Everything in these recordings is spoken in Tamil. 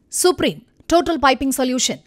Supreme Total Piping Solution.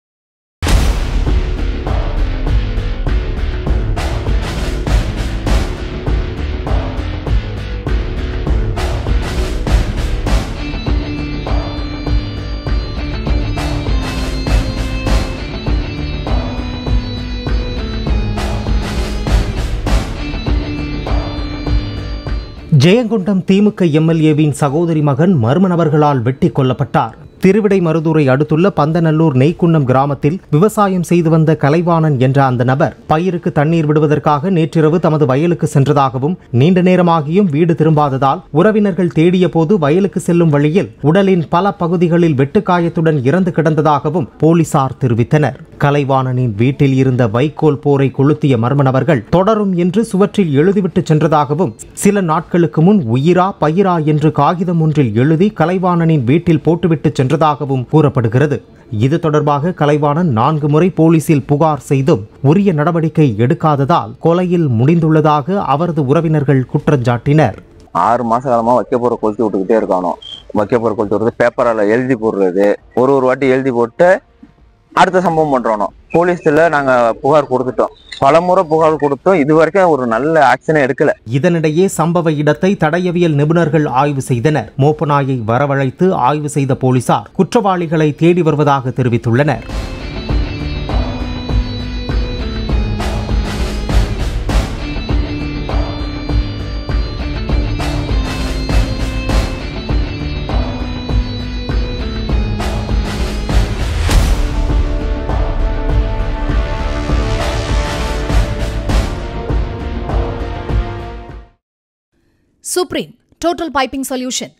Jayankondam திமுக எம்எல்ஏவின் சகோதரி மகன் மர்ம நபர்களால் வெட்டி கொல்லப்பட்டார் திருவிடைமருதூரை அடுத்துள்ள பந்தநல்லூர் நெய்க்குன்னம் கிராமத்தில் விவசாயம் செய்து வந்த கலைவாணன் என்ற அந்த நபர் பயிருக்கு தண்ணீர் விடுவதற்காக நேற்றிரவு தமது வயலுக்கு சென்றதாகவும் நீண்ட நேரமாகியும் வீடு திரும்பாததால் உறவினர்கள் தேடிய போது வயலுக்கு செல்லும் வழியில் உடலின் பல பகுதிகளில் வெட்டுக்காயத்துடன் இறந்து கிடந்ததாகவும் போலீசார் தெரிவித்தனர் கலைவாணனின் வீட்டில் இருந்த வைக்கோல் போரை கொளுத்திய மர்ம நபர்கள் தொடரும் என்று சுவற்றில் எழுதிவிட்டு சென்றதாகவும் சில நாட்களுக்கு முன் உயிரா பயிரா என்று காகிதம் ஒன்றில் எழுதி கலைவாணனின் வீட்டில் போட்டுவிட்டு சென்றதாகவும் கூறப்படுகிறது இது தொடர்பாக கலைவாணன் நான்கு முறை போலீசில் புகார் செய்தும் உரிய நடவடிக்கை எடுக்காததால் கொலையில் முடிந்துள்ளதாக அவரது உறவினர்கள் குற்றஞ்சாட்டினர் ஆறு மாச காலமா வைக்க போற கொளுத்தி விட்டுக்கிட்டே இருக்கானோ வைக்க போற கொளுத்தி விடுறது பேப்பரால எழுதி போடுறது ஒரு ஒரு வாட்டி எழுதி போட்டு அடுத்த சம்பவம் பண்றானோ போலீஸ்ல நாங்க புகார் கொடுத்துட்டோம் பலமுறை புகார் கொடுத்தோம் இது வரைக்கும் ஒரு நல்ல ஆக்ஷனே எடுக்கல இதனிடையே சம்பவ இடத்தை தடயவியல் நிபுணர்கள் ஆய்வு செய்தனர் மோப்பநாயை வரவழைத்து ஆய்வு செய்த போலீசார் குற்றவாளிகளை தேடி வருவதாக தெரிவித்துள்ளனர் Supreme Total Piping Solution.